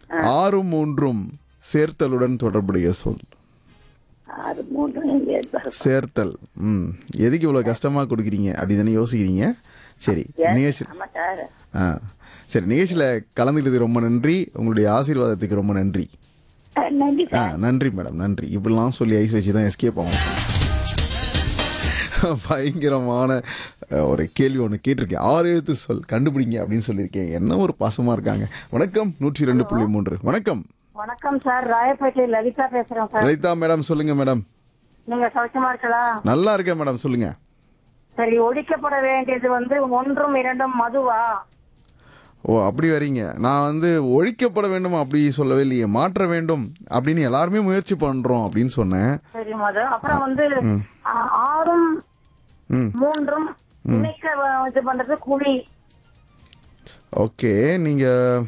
ஆறும் மூன்றும் சேர்த்தலுடன் தொடர்புடைய சொல் ஆறு மூன்று எங்க இருப்பாரு? சேர்த்தல் ம் எதுக்கு இவ்வளோ கஷ்டமாக கொடுக்குறீங்க அப்படி தானே யோசிக்கிறீங்க சரி நிகழ்ச்சி ஆமா சார் ஆ சரி நிகழ்ச்சியில் கலந்துக்கிட்டது ரொம்ப நன்றி உங்களுடைய ஆசீர்வாதத்துக்கு ரொம்ப நன்றி அஹ், நன்றி ஆ சார் நன்றி மேடம் நன்றி இப்படிலாம் சொல்லி ஐஸ் வச்சு தான் எஸ்கேப் ஆகும் பயங்கரமான அஹ், ஒரு கேள்வி ஒன்று கேட்டிருக்கேன் ஆறு எழுத்து சொல் கண்டுபிடிங்க அப்படின்னு சொல்லியிருக்கேன் என்ன ஒரு பாசமாக இருக்காங்க வணக்கம் நூற்றி ரெண்டு புள்ளி மூன்று வணக்கம் வணக்கம் சார் ராயப்பேட்டை லலிதா பேசுறேன் சார் லலிதா மேடம் சொல்லுங்க மேடம் நீங்க சௌக்கியமா இருக்கலாம் நல்லா இருக்கேன் மேடம் சொல்லுங்க சரி ஒழிக்கப்பட வேண்டியது வந்து ஒன்றும் இரண்டும் மதுவா ஓ அப்படி வரீங்க நான் வந்து ஒழிக்கப்பட வேண்டும் அப்படி சொல்லவே இல்லையே மாற்ற வேண்டும் அப்படின்னு எல்லாருமே முயற்சி பண்றோம் அப்படின்னு சொன்னேன் சரி மது அப்புறம் வந்து ஆ- ஆறும் ம் மூன்றும் இணைக்க வ- இது பண்றது குழி ஓகே நீங்க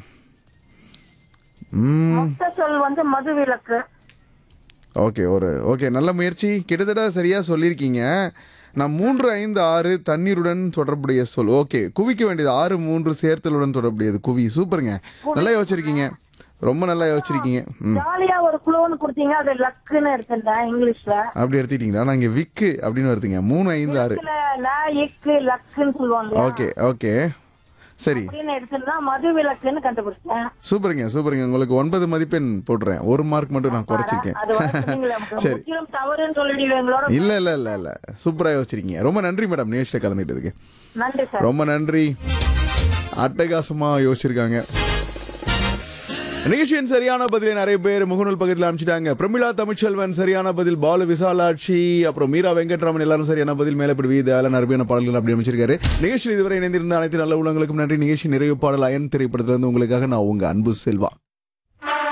ம் மொத்த சொல் வந்து மது விலக்கு ஓகே ஒரு ஓகே நல்ல முயற்சி கிட்டத்தட்ட சரியா சொல்லியிருக்கீங்க நான் மூன்று ஐந்து ஆறு தண்ணீருடன் தொடர்புடைய சொல் ஓகே குவிக்க வேண்டியது ஆறு மூன்று சேர்த்தலுடன் தொடர்புடையது குவி சூப்பருங்க நல்லா யோசிச்சிருக்கீங்க ரொம்ப நல்லா யோசிச்சிருக்கீங்க ம் ஜாலியா ஒரு குழுன்னு கொடுத்தீங்க அது லக்குன்னு எடுத்துட்டேன் இங்கிலீஷ்ல அப்படி எடுத்துக்கிட்டீங்களா நான் இங்கே விக்கு அப்படின்னு வருதுங்க மூணு ஐந்து ஆறு இதுல ல, இக்கு லக்குன்னு சொல்லுவாங்க இல்லையா? ஓகே ஓகே சரி அப்படின்னு எடுத்துட்டா மது விலக்குன்னு கண்டுபிடிச்சேன் சூப்பருங்க சூப்பருங்க உங்களுக்கு ஒன்பது மதிப்பெண் போடுறேன் ஒரு மார்க் மட்டும் நான் குறைச்சிருக்கேன் அது வந்து நீங்களே சரி. முற்றிலும் தவறுன்னு சொல்லிடுவீங்களோட இல்ல இல்ல இல்ல இல்ல சூப்பரா யோசிச்சிருக்கீங்க ரொம்ப நன்றி மேடம் நிகழ்ச்சியில் கலந்துக்கிட்டதுக்கு நன்றி சார் ரொம்ப நன்றி அட்டகாசமா யோசிச்சிருக்காங்க நிகழ்ச்சியின் சரியான பதிலை நிறைய பேர் முகநூல் பக்கத்தில் அனுப்பிச்சிட்டாங்க பிரமிளா தமிழ்ச்செல்வன் சரியான பதில் பாலு விசாலாட்சி அப்புறம் மீரா வெங்கட்ராமன் எல்லாரும் சரியான பதில் மேலப்படி வீதால அருமையான பாடல்கள் அப்படி அமைச்சிருக்காரு நிகழ்ச்சியில் இதுவரை இணைந்திருந்த அனைத்து நல்ல உள்ளங்களுக்கும் நன்றி நிகழ்ச்சி நிறைவு பாடல் அயன் திரைப்படத்திலிருந்து உங்களுக்காக நான் உங்க அன்பு செல்வா